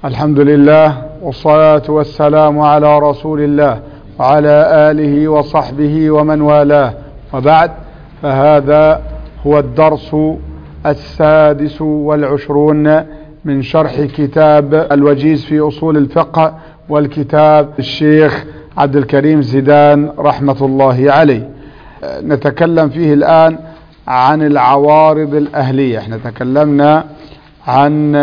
الحمد لله والصلاة والسلام على رسول الله وعلى آله وصحبه ومن والاه وبعد فهذا هو الدرس السادس والعشرون من شرح كتاب الوجيز في أصول الفقه والكتاب الشيخ عبد الكريم زيدان رحمة الله عليه نتكلم فيه الآن عن العوارض الأهلية احنا تكلمنا عن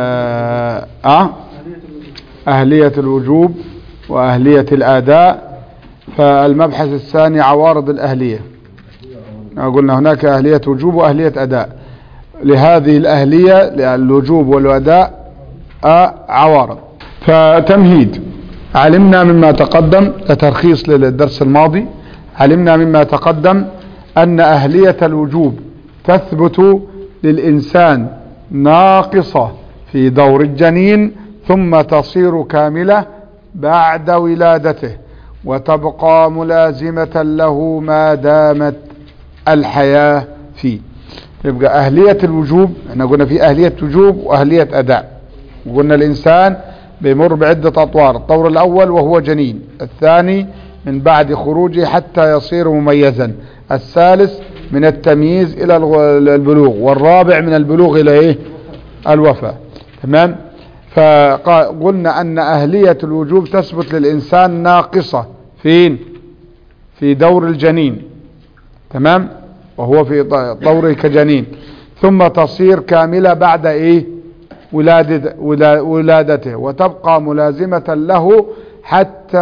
آه أهلية الوجوب وأهلية الآداء فالمبحث الثاني عوارض الأهلية قلنا هناك أهلية وجوب وأهلية أداء لهذه الأهلية الوجوب والأداء آه عوارض فتمهيد علمنا مما تقدم كترخيص للدرس الماضي علمنا مما تقدم أن أهلية الوجوب تثبت للإنسان ناقصة في دور الجنين ثم تصير كاملة بعد ولادته وتبقى ملازمة له ما دامت الحياة فيه يبقى أهلية الوجوب احنا قلنا في أهلية وجوب وأهلية أداء قلنا الإنسان بيمر بعدة أطوار الطور الأول وهو جنين الثاني من بعد خروجه حتى يصير مميزا الثالث من التمييز إلى البلوغ والرابع من البلوغ إلى إيه الوفاة تمام فقلنا أن أهلية الوجوب تثبت للإنسان ناقصة فين في دور الجنين تمام وهو في دوره كجنين ثم تصير كاملة بعد إيه ولادة ولادته وتبقى ملازمة له حتى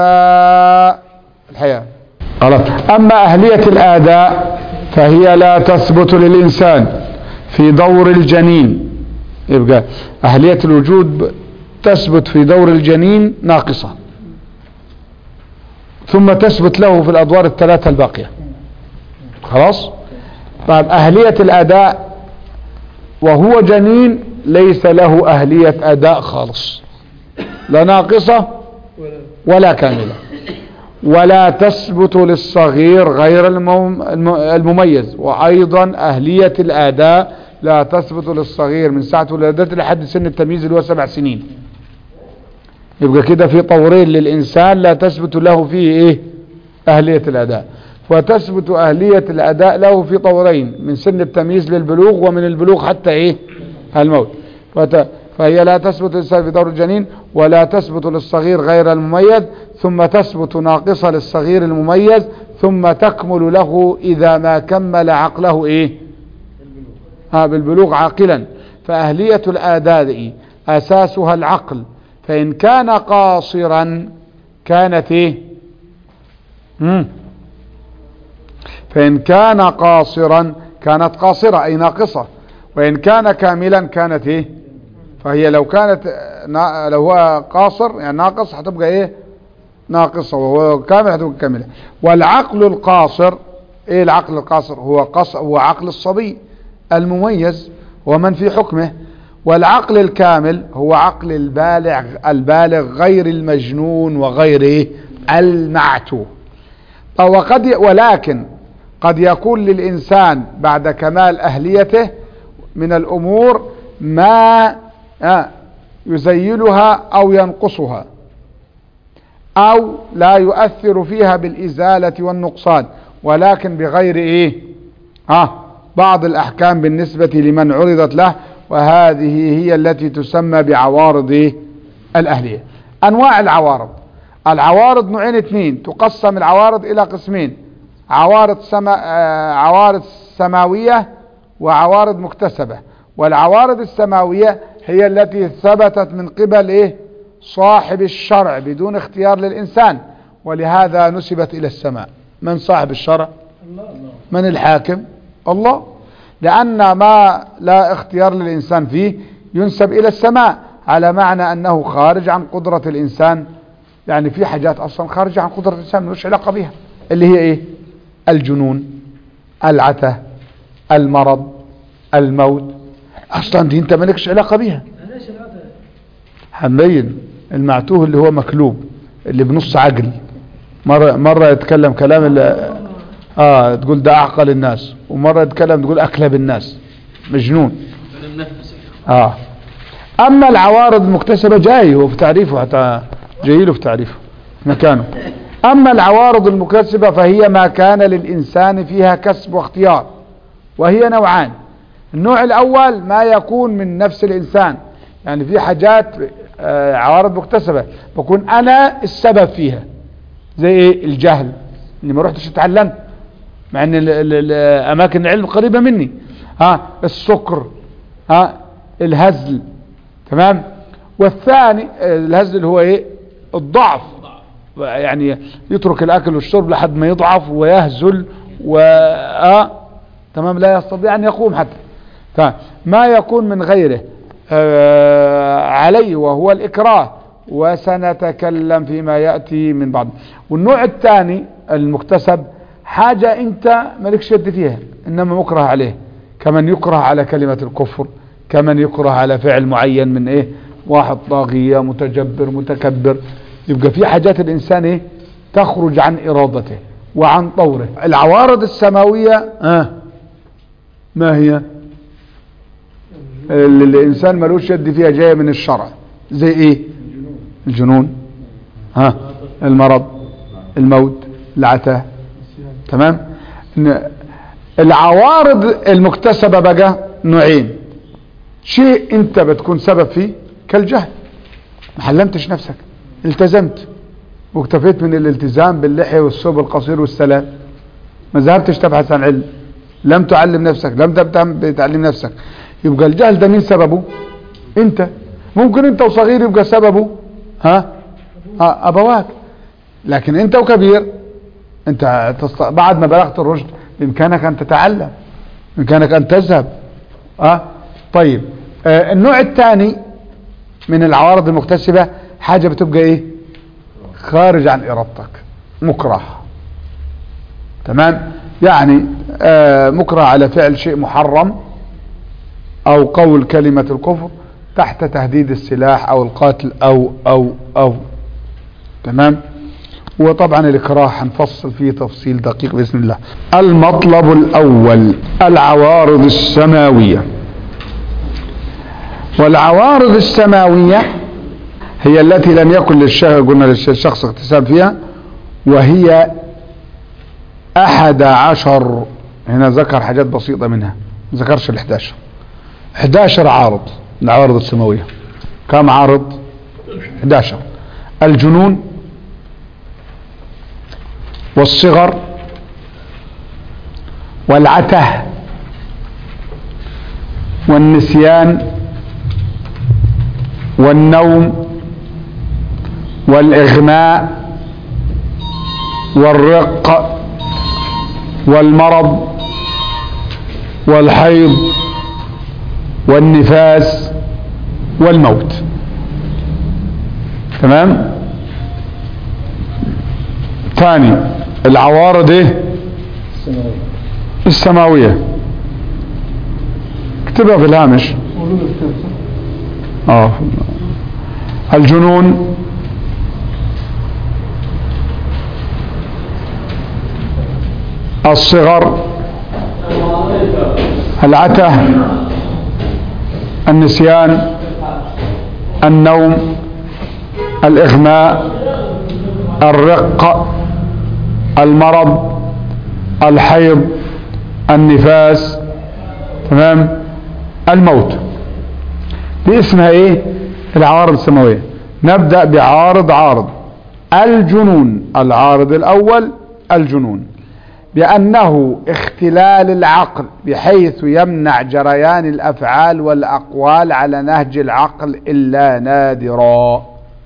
الحياة خلاص أما أهلية الآداء فهي لا تثبت للإنسان في دور الجنين يبقى أهلية الوجود تثبت في دور الجنين ناقصة ثم تثبت له في الأدوار الثلاثة الباقية خلاص طيب أهلية الأداء وهو جنين ليس له أهلية أداء خالص لا ناقصة ولا كاملة ولا تثبت للصغير غير المميز وأيضا أهلية الأداء لا تثبت للصغير من ساعة ولادته لحد سن التمييز اللي هو سبع سنين يبقى كده في طورين للإنسان لا تثبت له فيه إيه أهلية الأداء وتثبت أهلية الأداء له في طورين من سن التمييز للبلوغ ومن البلوغ حتى إيه الموت فهي لا تثبت للإنسان في دور الجنين ولا تثبت للصغير غير المميز ثم تثبت ناقصة للصغير المميز ثم تكمل له إذا ما كمل عقله إيه ها بالبلوغ عاقلا فأهلية الآداء أساسها العقل فإن كان قاصرا كانت إيه مم. فإن كان قاصرا كانت قاصرة أي ناقصة وإن كان كاملا كانت إيه فهي لو كانت لو هو قاصر يعني ناقص هتبقى إيه ناقصة وهو كامل هتبقى كاملة والعقل القاصر إيه العقل القاصر هو قص هو عقل الصبي المميز ومن في حكمه والعقل الكامل هو عقل البالغ البالغ غير المجنون وغير إيه المعتوه وقد ولكن قد يكون للإنسان بعد كمال أهليته من الأمور ما يزيلها أو ينقصها أو لا يؤثر فيها بالإزالة والنقصان ولكن بغير إيه آه بعض الأحكام بالنسبة لمن عرضت له وهذه هي التي تسمى بعوارض إيه؟ الأهلية أنواع العوارض العوارض نوعين اثنين تقسم العوارض إلى قسمين عوارض سما آه عوارض سماوية وعوارض مكتسبة والعوارض السماوية هي التي ثبتت من قبل إيه صاحب الشرع بدون اختيار للإنسان ولهذا نسبت إلى السماء من صاحب الشرع من الحاكم الله لأن ما لا اختيار للإنسان فيه ينسب إلى السماء على معنى أنه خارج عن قدرة الإنسان يعني في حاجات أصلا خارجة عن قدرة الإنسان ملوش علاقة بها اللي هي إيه الجنون العته المرض الموت أصلا دي أنت مالكش علاقة بها حنبين المعتوه اللي هو مكلوب اللي بنص عقل مرة, مرة يتكلم كلام اللي اه تقول ده اعقل الناس ومرة يتكلم تقول اكلب الناس مجنون اه اما العوارض المكتسبة جاي هو في تعريفه حتى جاي له في تعريفه في مكانه اما العوارض المكتسبة فهي ما كان للانسان فيها كسب واختيار وهي نوعان النوع الاول ما يكون من نفس الانسان يعني في حاجات آه، عوارض مكتسبة بكون انا السبب فيها زي ايه الجهل اني ما رحتش اتعلمت مع ان ال- ال- ال- اماكن العلم قريبة مني ها السكر ها الهزل تمام والثاني آه، الهزل اللي هو ايه الضعف يعني يترك الاكل والشرب لحد ما يضعف ويهزل و آه تمام لا يستطيع ان يقوم حتى فما يكون من غيره آه عليه وهو الاكراه وسنتكلم فيما ياتي من بعد والنوع الثاني المكتسب حاجه انت مالكش يد فيها انما مكره عليه كمن يكره على كلمه الكفر كمن يكره على فعل معين من ايه واحد طاغيه متجبر متكبر يبقى في حاجات الانسان ايه تخرج عن ارادته وعن طوره العوارض السماويه آه ما هي اللي الانسان ملوش يد فيها جايه من الشرع زي ايه الجنون ها المرض الموت العتاه تمام إن العوارض المكتسبه بقى نوعين شيء انت بتكون سبب فيه كالجهل ما علمتش نفسك التزمت واكتفيت من الالتزام باللحية والثوب القصير والسلام ما ذهبتش تبحث عن علم لم تعلم نفسك لم تهتم بتعليم نفسك يبقى الجهل ده مين سببه انت ممكن انت وصغير يبقى سببه ها, ها ابواك لكن انت وكبير انت تست... بعد ما بلغت الرشد بامكانك ان تتعلم بامكانك ان تذهب اه طيب آه النوع الثاني من العوارض المكتسبة حاجة بتبقى ايه خارج عن ارادتك مكره تمام يعني آه مكره على فعل شيء محرم او قول كلمة الكفر تحت تهديد السلاح او القتل او او او تمام وطبعا الاكراه هنفصل فيه تفصيل دقيق باذن الله المطلب الاول العوارض السماويه والعوارض السماويه هي التي لم يكن للشخص قلنا للشخص اكتساب فيها وهي احد عشر هنا ذكر حاجات بسيطه منها ما ذكرش ال 11 11 عارض العوارض السماويه كم عارض 11 الجنون والصغر والعته والنسيان والنوم والإغماء والرق والمرض والحيض والنفاس والموت تمام ثاني العوارض ايه السماوية اكتبها في الهامش اه الجنون الصغر العته النسيان النوم الإغماء الرق المرض الحيض النفاس تمام الموت دي اسمها ايه العوارض السماوية نبدأ بعارض عارض الجنون العارض الاول الجنون بأنه اختلال العقل بحيث يمنع جريان الأفعال والأقوال على نهج العقل إلا نادرا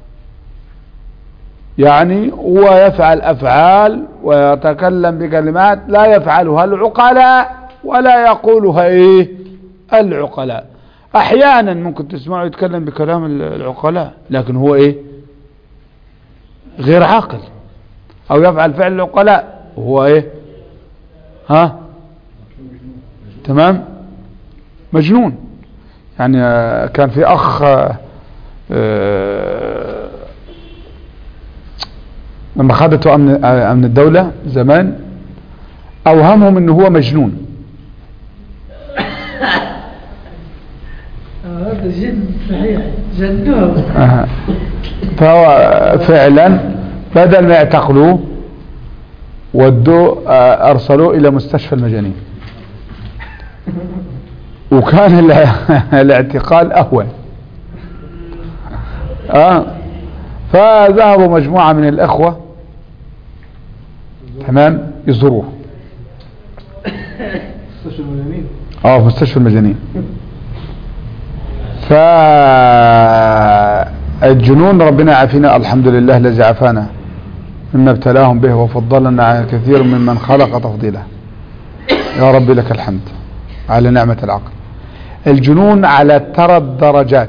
يعني هو يفعل أفعال ويتكلم بكلمات لا يفعلها العقلاء ولا يقولها إيه العقلاء أحيانا ممكن تسمعه يتكلم بكلام العقلاء لكن هو إيه غير عاقل أو يفعل فعل العقلاء وهو إيه ها تمام مجنون يعني آه، كان في اخ آه، آه، لما خدته امن آه، امن الدولة زمان اوهمهم انه هو مجنون جن صحيح جنوه أها. فهو فعلا بدل ما يعتقلوه ودوه آه، ارسلوه الى مستشفى المجانين وكان ال- الاعتقال اهون اه فذهبوا مجموعة من الاخوة تمام يزوروه اه في مستشفى المجانين فالجنون ربنا يعافينا الحمد لله الذي عافانا مما ابتلاهم به وفضلنا على كثير ممن خلق تفضيلا يا رب لك الحمد على نعمة العقل الجنون على ترى الدرجات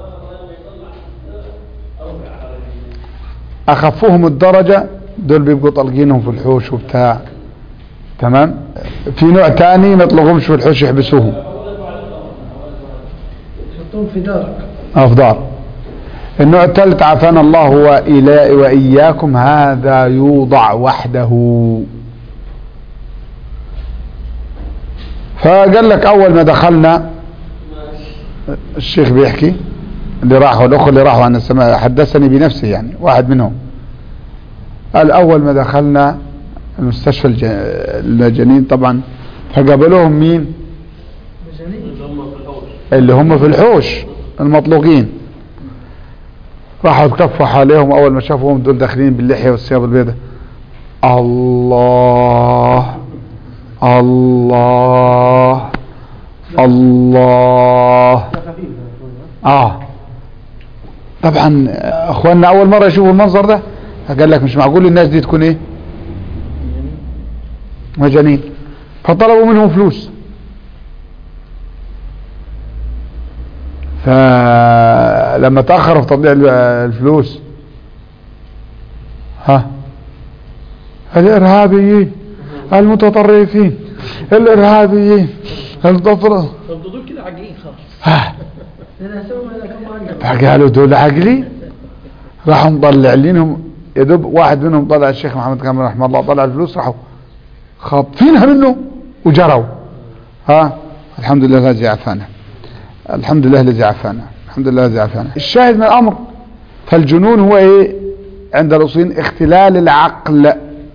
أخفهم الدرجة دول بيبقوا طالقينهم في الحوش وبتاع تمام في نوع تاني ما يطلقهمش في الحوش يحبسوهم تحطهم في دارك أفضل النوع الثالث عافانا الله وإلى وإياكم هذا يوضع وحده فقال لك أول ما دخلنا الشيخ بيحكي اللي راحوا الأخوة اللي راحوا عن السماء حدثني بنفسه يعني واحد منهم قال أول ما دخلنا المستشفى الج- المجانين طبعا فقابلوهم مين مجانين اللي هم في الحوش المطلوقين راحوا اتكفوا عليهم اول ما شافوهم دول داخلين باللحيه والثياب البيضاء الله الله الله اه طبعا اخواننا اول مره يشوفوا المنظر ده قال لك مش معقول الناس دي تكون ايه مجانين فطلبوا منهم فلوس فلما تأخروا في تطبيع ال- الفلوس ها الإرهابيين المتطرفين الإرهابيين الضفرة طب دول كده عاقلين خلاص ها انا اسوي هذا كم عقل فقالوا دول عقلي راحوا مطلع لينهم يدب واحد منهم طلع الشيخ محمد كامل رحمه الله طلع الفلوس راحوا خاطفينها منه وجروا ها الحمد لله الذي عافانا الحمد لله الذي عافانا الحمد لله الذي عافانا الشاهد من الامر فالجنون هو ايه عند الاصوليين اختلال العقل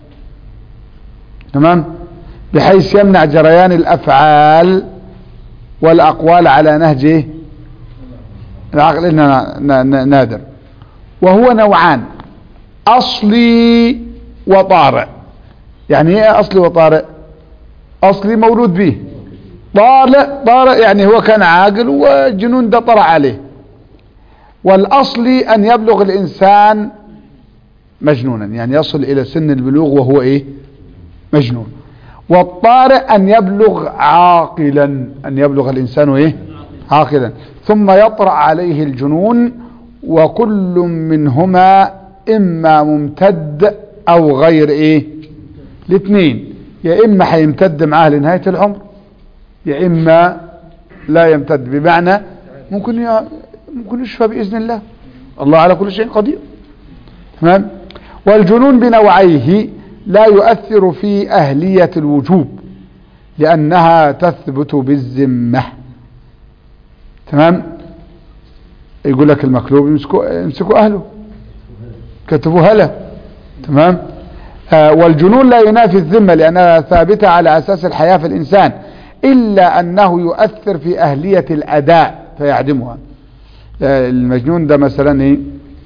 تمام بحيث يمنع جريان الافعال والاقوال على نهج ايه العقل إنه نا- نا- نادر وهو نوعان أصلي وطارئ يعني ايه أصلي وطارئ أصلي مولود به طارئ طارئ يعني هو كان عاقل والجنون ده طرأ عليه والأصلي أن يبلغ الإنسان مجنونا يعني يصل إلى سن البلوغ وهو إيه مجنون والطارئ أن يبلغ عاقلا أن يبلغ الإنسان إيه عاقلا ثم يطرأ عليه الجنون وكل منهما إما ممتد أو غير إيه الاثنين يا إما هيمتد معاه لنهاية العمر يا إما لا يمتد بمعنى ممكن ي... ممكن يشفى بإذن الله الله على كل شيء قدير تمام والجنون بنوعيه لا يؤثر في أهلية الوجوب لأنها تثبت بالذمة تمام يقول لك المقلوب يمسكوا يمسكوا أهله كتبوا هلا تمام آه والجنون لا ينافي الذمة لأنها ثابتة على أساس الحياة في الإنسان إلا أنه يؤثر في أهلية الأداء فيعدمها آه المجنون ده مثلا إيه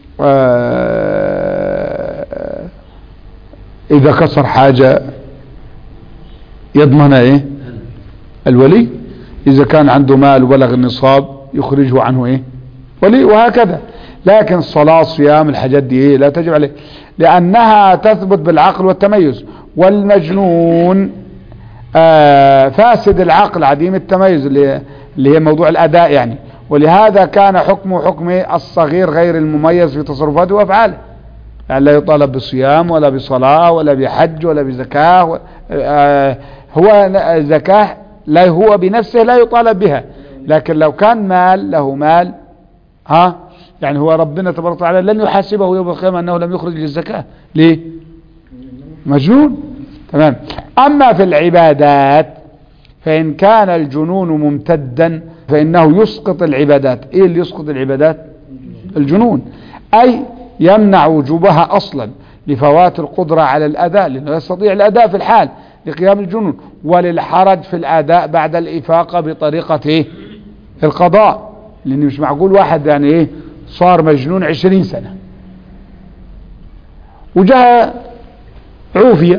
آه إذا كسر حاجة يضمن إيه الولي إذا كان عنده مال وبلغ النصاب يخرجه عنه إيه ولي وهكذا لكن الصلاة صيام الحاجات دي إيه لا تجب عليه لأنها تثبت بالعقل والتميز والمجنون آه فاسد العقل عديم التميز اللي اللي هي موضوع الأداء يعني ولهذا كان حكمه حكم الصغير غير المميز في تصرفاته وأفعاله يعني لا يطالب بصيام ولا بصلاة ولا بحج ولا بزكاة آه هو زكاة لا هو بنفسه لا يطالب بها لكن لو كان مال له مال ها يعني هو ربنا تبارك وتعالى لن يحاسبه يوم القيامة أنه لم يخرج للزكاة ليه مجنون تمام أما في العبادات فإن كان الجنون ممتدا فإنه يسقط العبادات إيه اللي يسقط العبادات الجنون أي يمنع وجوبها أصلا لفوات القدرة على الأداء لأنه يستطيع الأداء في الحال لقيام الجنون وللحرج في الأداء بعد الإفاقة بطريقة إيه القضاء لأن مش معقول واحد يعني إيه صار مجنون عشرين سنة وجاء عوفية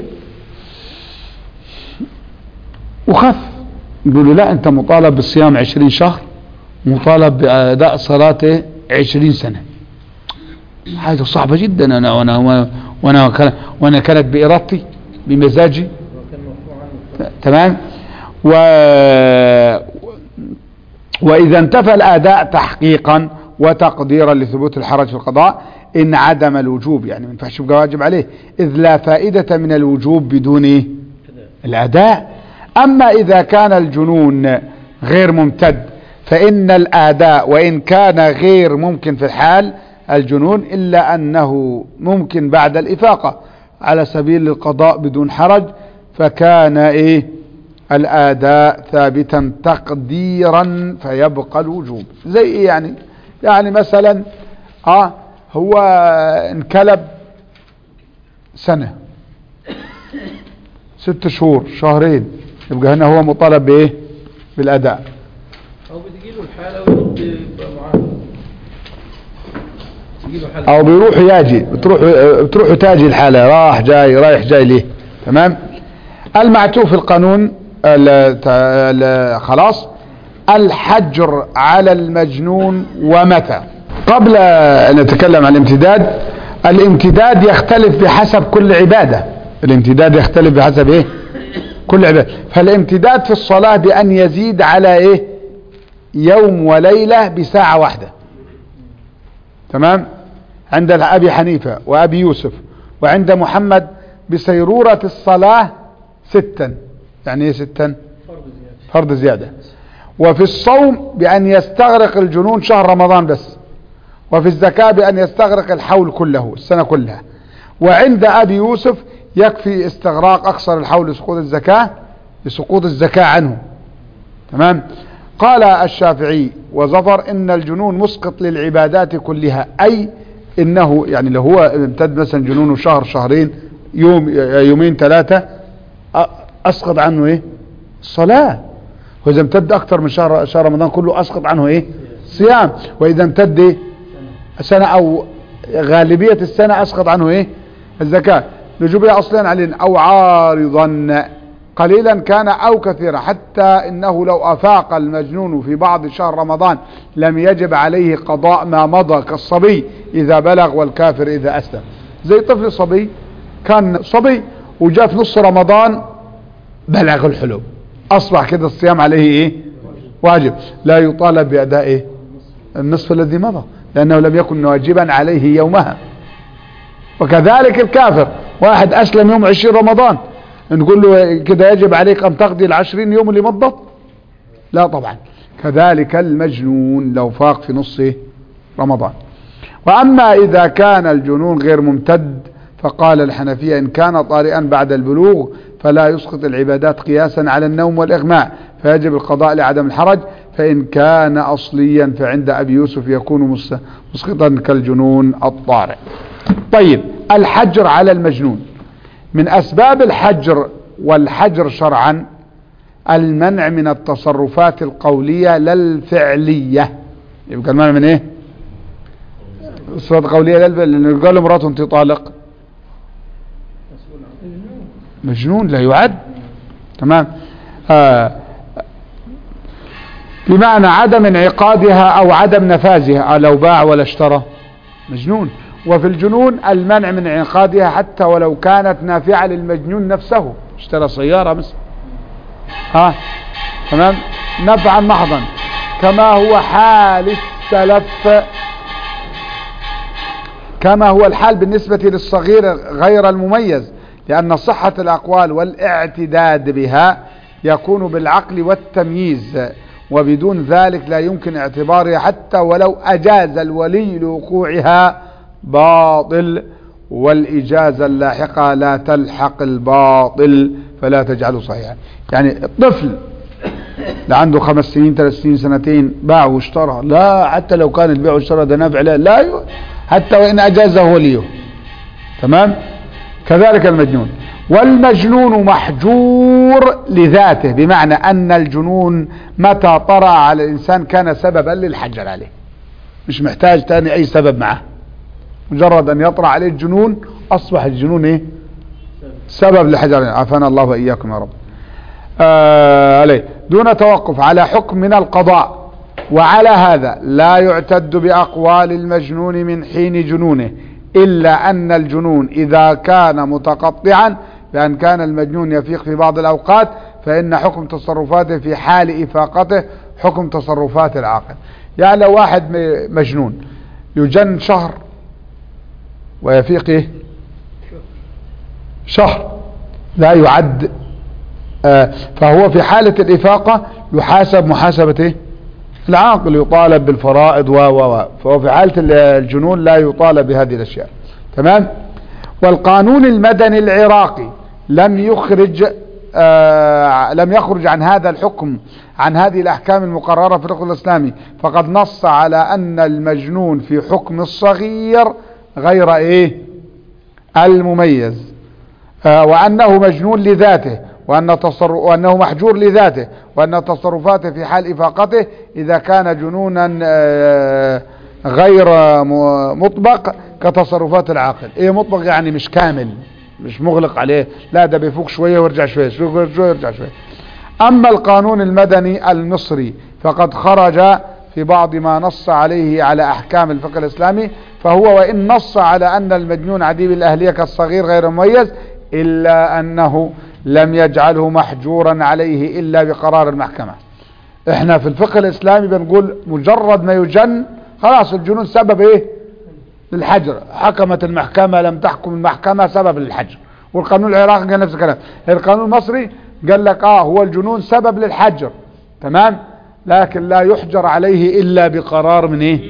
وخف يقولوا لا أنت مطالب بالصيام عشرين شهر مطالب بأداء صلاته عشرين سنة حاجة صعبة جدا أنا وأنا وأنا وأنا, وأنا كانت بإرادتي بمزاجي وكان مرفوع عنه تمام و وإذا انتفى الأداء تحقيقا وتقديرا لثبوت الحرج في القضاء انعدم الوجوب يعني ما ينفعش يبقى واجب عليه إذ لا فائدة من الوجوب بدون إيه؟ الأداء أما إذا كان الجنون غير ممتد فإن الأداء وإن كان غير ممكن في الحال الجنون إلا أنه ممكن بعد الإفاقة على سبيل القضاء بدون حرج فكان إيه الآداء ثابتا تقديرا فيبقى الوجوب زي إيه يعني يعني مثلا آه هو انكلب سنة ست شهور شهرين يبقى هنا هو مطالب بايه بالاداء او بتجيله الحاله ويرد يبقى معاه تجيله حاله او بيروح ياجي بتروح بتروح تاجي الحالة راح جاي رايح جاي ليه تمام المعتوف في القانون ال- تا- ال- خلاص الحجر على المجنون ومتى قبل ان نتكلم عن الامتداد الامتداد يختلف بحسب كل عبادة الامتداد يختلف بحسب ايه كل عبادة فالامتداد في الصلاة بأن يزيد على ايه يوم وليلة بساعة واحدة تمام عند أبي حنيفة وأبي يوسف وعند محمد بسيرورة الصلاة ستا يعني ايه ستا فرض زياده فرض زيادة وفي الصوم بأن يستغرق الجنون شهر رمضان بس وفي الزكاة بأن يستغرق الحول كله السنة كلها وعند أبي يوسف يكفي استغراق أقصر الحول لسقوط الزكاة لسقوط الزكاة عنه تمام قال الشافعي وظفر إن الجنون مسقط للعبادات كلها أي إنه يعني لو هو امتد مثلا جنونه شهر شهرين يوم يومين ثلاثة أ- أسقط عنه إيه الصلاة وإذا امتد أكثر من شهر شهر رمضان كله أسقط عنه إيه صيام وإذا امتد إيه سنة أو غالبية السنة أسقط عنه إيه الزكاة لجوبها أصلين علينا أو عارضا قليلا كان أو كثيرا حتى إنه لو أفاق المجنون في بعض شهر رمضان لم يجب عليه قضاء ما مضى كالصبي إذا بلغ والكافر إذا أسلم زي طفل صبي كان صبي وجاء في نص رمضان بلغ الحلم أصبح كده الصيام عليه إيه واجب لا يطالب بأداء إيه النصف الذي مضى لأنه لم يكن واجبا عليه يومها وكذلك الكافر واحد أسلم يوم عشرين رمضان نقول له كده يجب عليك أن تقضي العشرين يوم اللي مضت لا طبعا كذلك المجنون لو فاق في نص رمضان وأما إذا كان الجنون غير ممتد فقال الحنفية إن كان طارئا بعد البلوغ فلا يسقط العبادات قياسا على النوم والإغماء فيجب القضاء لعدم الحرج فإن كان أصليا فعند أبي يوسف يكون مس- مسقطا كالجنون الطارئ طيب الحجر على المجنون من أسباب الحجر والحجر شرعا المنع من التصرفات القولية لا الفعلية يبقى المنع من ايه التصرفات القولية لا الفعلية لأنه قال لمراته انت طالق مجنون لا يعد تمام آه بمعنى عدم انعقادها او عدم نفاذها آه لو باع ولا اشترى مجنون وفي الجنون المنع من انعقادها حتى ولو كانت نافعة للمجنون نفسه اشترى سيارة مثلا ها تمام نفعا محضا كما هو حال السلف كما هو الحال بالنسبة للصغير غير المميز لأن صحة الأقوال والاعتداد بها يكون بالعقل والتمييز وبدون ذلك لا يمكن اعتبارها حتى ولو أجاز الولي لوقوعها باطل والإجازة اللاحقة لا تلحق الباطل فلا تجعله صحيحا يعني الطفل ده عنده خمس سنين ثلاث سنين سنتين باع واشترى لا حتى لو كان البيع والشراء ده نافع لا لا ي- حتى وإن أجازه وليه تمام كذلك المجنون والمجنون محجور لذاته بمعنى أن الجنون متى طرأ على الإنسان كان سببا للحجر عليه مش محتاج تاني أي سبب معه مجرد أن يطرأ عليه الجنون أصبح الجنون إيه سبب لحجر عليه عافانا الله وإياكم يا رب آه عليه دون توقف على حكم من القضاء وعلى هذا لا يعتد بأقوال المجنون من حين جنونه إلا أن الجنون إذا كان متقطعا بأن كان المجنون يفيق في بعض الأوقات فإن حكم تصرفاته في حال إفاقته حكم تصرفات العاقل يعني لو واحد م- مجنون يجن شهر ويفيق إيه؟ شهر لا يعد آه، فهو في حالة الإفاقة يحاسب محاسبة إيه؟ العاقل يطالب بالفرائض و و و فهو في حالة ال- الجنون لا يطالب بهذه الأشياء تمام والقانون المدني العراقي لم يخرج آه لم يخرج عن هذا الحكم عن هذه الأحكام المقررة في الفقه الإسلامي فقد نص على أن المجنون في حكم الصغير غير إيه المميز آه، وأنه مجنون لذاته وأن تصرف وأنه محجور لذاته وأن تصرفاته في حال إفاقته إذا كان جنونا آه، غير م- مطبق كتصرفات العاقل إيه مطبق يعني مش كامل مش مغلق عليه لا ده بيفوق شوية ويرجع شوية شوية شوية ويرجع شوية أما القانون المدني المصري فقد خرج في بعض ما نص عليه على أحكام الفقه الإسلامي فهو وإن نص على أن المجنون عديم الأهلية كالصغير غير مميز إلا أنه لم يجعله محجورا عليه إلا بقرار المحكمة احنا في الفقه الإسلامي بنقول مجرد ما يجن خلاص الجنون سبب ايه للحجر حكمت المحكمة لم تحكم المحكمة سبب للحجر والقانون العراقي قال نفس الكلام القانون المصري قال لك اه هو الجنون سبب للحجر تمام لكن لا يحجر عليه الا بقرار من ايه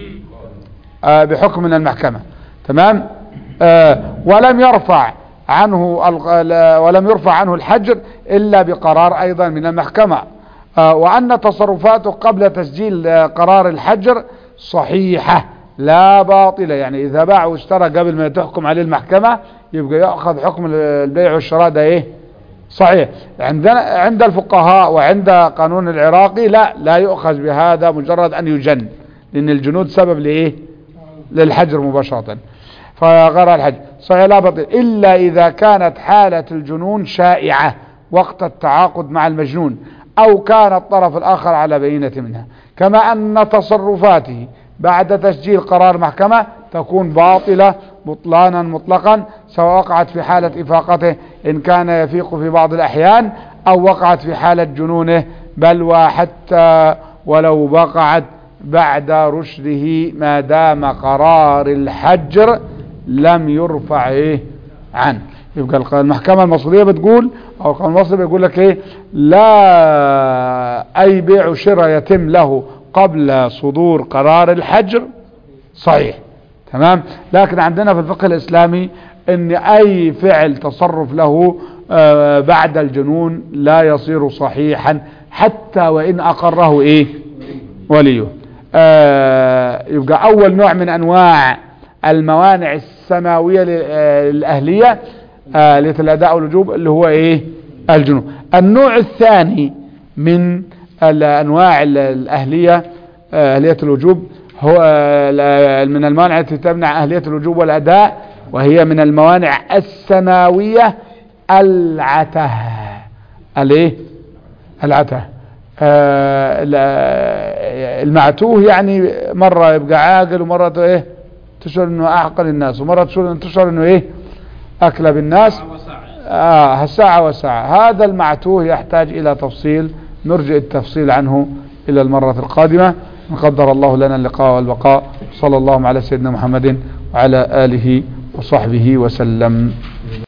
آه بحكم من المحكمة تمام آه ولم يرفع عنه ال- ولم يرفع عنه الحجر الا بقرار ايضا من المحكمة آه وان تصرفاته قبل تسجيل آه، قرار الحجر صحيحة لا باطلة يعني اذا باع واشترى قبل ما تحكم عليه المحكمة يبقى يأخذ حكم البيع والشراء ده ايه صحيح عندنا عند الفقهاء وعند قانون العراقي لا لا يؤخذ بهذا مجرد ان يجن لان الجنود سبب لايه للحجر مباشرة فغير الحجر صحيح لا بطل إلا إذا كانت حالة الجنون شائعة وقت التعاقد مع المجنون أو كان الطرف الآخر على بينة منها كما أن تصرفاته بعد تسجيل قرار محكمة تكون باطلة بطلانا مطلقا سواء وقعت في حالة إفاقته إن كان يفيق في بعض الأحيان أو وقعت في حالة جنونه بل وحتى ولو وقعت بعد رشده ما دام قرار الحجر لم يرفع ايه عنه يبقى الق- المحكمة المصرية بتقول او القانون المصري بيقول لك ايه لا اي بيع وشراء يتم له قبل صدور قرار الحجر صحيح تمام لكن عندنا في الفقه الاسلامي ان اي فعل تصرف له آه، بعد الجنون لا يصير صحيحا حتى وان اقره ايه وليه آه يبقى اول نوع من انواع الموانع السماوية لل- آه، للاهلية آه للاداء والوجوب اللي هو ايه الجنون النوع الثاني من الانواع ال- الاهلية آه، اهلية الوجوب هو آه، ال- من الموانع التي تمنع اهلية الوجوب والاداء وهي من الموانع السماوية العته الايه العته آه، لا- المعتوه يعني مرة يبقى عاقل ومرة ت- ايه تشعر انه اعقل الناس ومرة تشعر تشعر انه ايه اكلب الناس آه ساعة وساعة هذا المعتوه يحتاج الى تفصيل نرجع التفصيل عنه الى المرة القادمة إن قدر الله لنا اللقاء والبقاء صلى الله على سيدنا محمد وعلى آله وصحبه وسلم